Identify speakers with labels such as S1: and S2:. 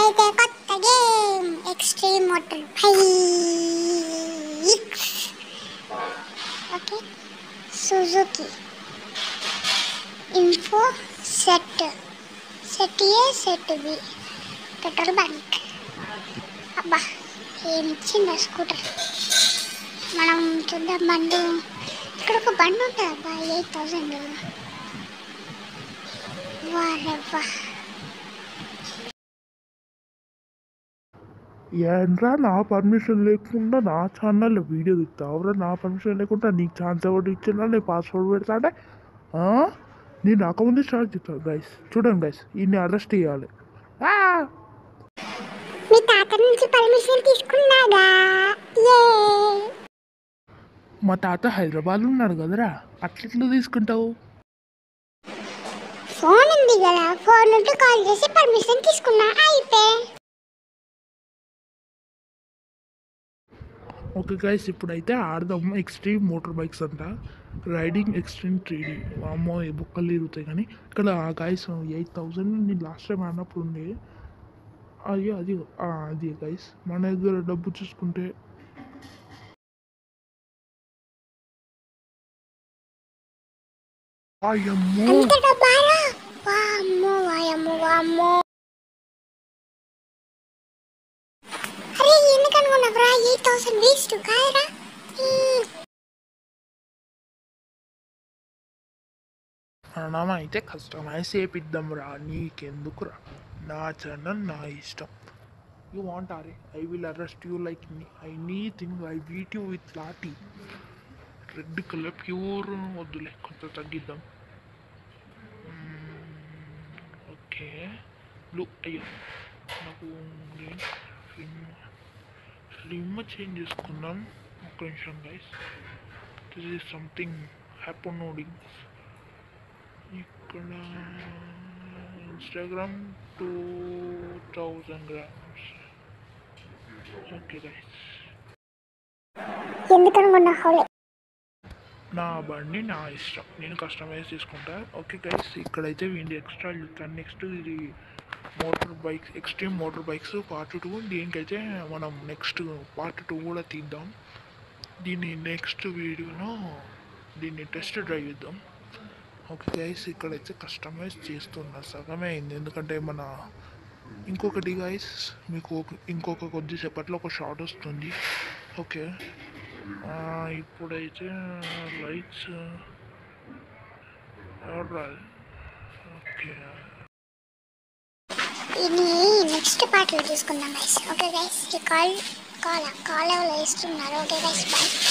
S1: ఇప్పుడైతే కొత్త game extreme motor bikes okay Suzuki info set set A set B petrol bunk అబ్బా ఏమి ఇచ్చింది స్కూటర్ మనం చూద్దాం బండు ఇక్కడ ఒక బండి ఉంటుంది అబ్బా ఎయిట్ థౌసండ్ వారెవ్వా
S2: ఏంట్రా నా పర్మిషన్ లేకుండా నా ఛానల్లో వీడియో తీస్తావురా నా పర్మిషన్ లేకుండా నీకు ఛాన్స్ ఎవరు ఇచ్చినా నేను పాస్వర్డ్ పెడతాడే ఆ? నేను నాకముందే స్టార్ట్ చేస్తాను గైస్ చూడండి గైస్ ఈయన్ని అరెస్ట్ చేయాలి ఆ!
S1: మీ తాత నుంచి పర్మిషన్ తీసుకున్నాగా ఏ
S2: మా తాత హైదరాబాద్లో ఉన్నాడు కదరా అట్లెట్లు తీసుకుంటావు
S1: ఫోన్ ఉంది కదా ఫోన్ నుండి కాల్ చేసి పర్మిషన్ తీసుకున్నా అయిపోయి
S2: ఓకే గైస్ ఇప్పుడైతే ఆడదాం ఎక్స్ట్రీమ్ మోటార్ బైక్స్ అంట రైడింగ్ ఎక్స్ట్రీమ్ త్రీ డీ అమ్మో ఈ బుక్కలు ఇరుగుతాయి కానీ ఇక్కడ గైస్ ఎయిట్ థౌజండ్ నేను లాస్ట్ టైం ఆడినప్పుడు ఉండే అది అది ఆ, అది గైస్ మన దగ్గర డబ్బు చూసుకుంటే అయ్యమ్మో
S1: అంత డబ్బారా వామ్మో వాయమ్మో వామ్మో అరే ఎందుకు అనుకున్నావురా ఎయిట్ థౌసండ్ వేస్ట్ కాదురా మ్మ్.
S2: మనం అయితే కస్టమైజ్ చేపిద్దాం రా నీకెందుకురా నా ఛానల్ నా ఇష్టం you want or I will arrest you like I knee thing I beat you with lathi red colour pure వద్దులే కొంచెం తగ్గిద్దాం ఓకే బ్లూ అయ్యో నాకు గ్రీన్ స్లిమ్ స్లిమ్ చేంజ్ చేసుకుందాం ఒక నిమిషం guys this is something happenings ఇక్కడ Instagram two thousand grams okay guys
S1: ఎందుకు అనుకున్నావు
S2: నా బండి నా ఇష్టం నేను కస్టమైజ్ చేసుకుంటా ఓకే గైస్ ఇక్కడైతే వీడి ఎక్స్ట్రా చూస్తాను నెక్స్ట్ ఇది motor bikes extreme motor bikes part two దీనికైతే మనం నెక్స్ట్ పార్ట్ టూ కూడా తీద్దాం దీన్ని నెక్స్ట్ వీడియోలో దీన్ని టెస్ట్ డ్రైవ్ ఇద్దాం ఓకే గైస్ ఇక్కడైతే కస్టమైజ్ చేస్తున్నా సగమే అయింది ఎందుకంటే మన ఇంకొకటి గైస్ మీకు ఒక- ఇంకొక కొద్దిసేపట్లో ఒక షార్ట్ వస్తుంది ఓకే ఆ, ఇప్పుడైతే లైట్స్ ఓకే
S1: ఇది నెక్స్ట్ పార్ట్లో చూసుకుందాం గైస్ ఓకే గైస్ ఈ కాల్ కాల్ కాల్ ఎవరు వేస్తున్నారు ఓకే గైస్ బాయ్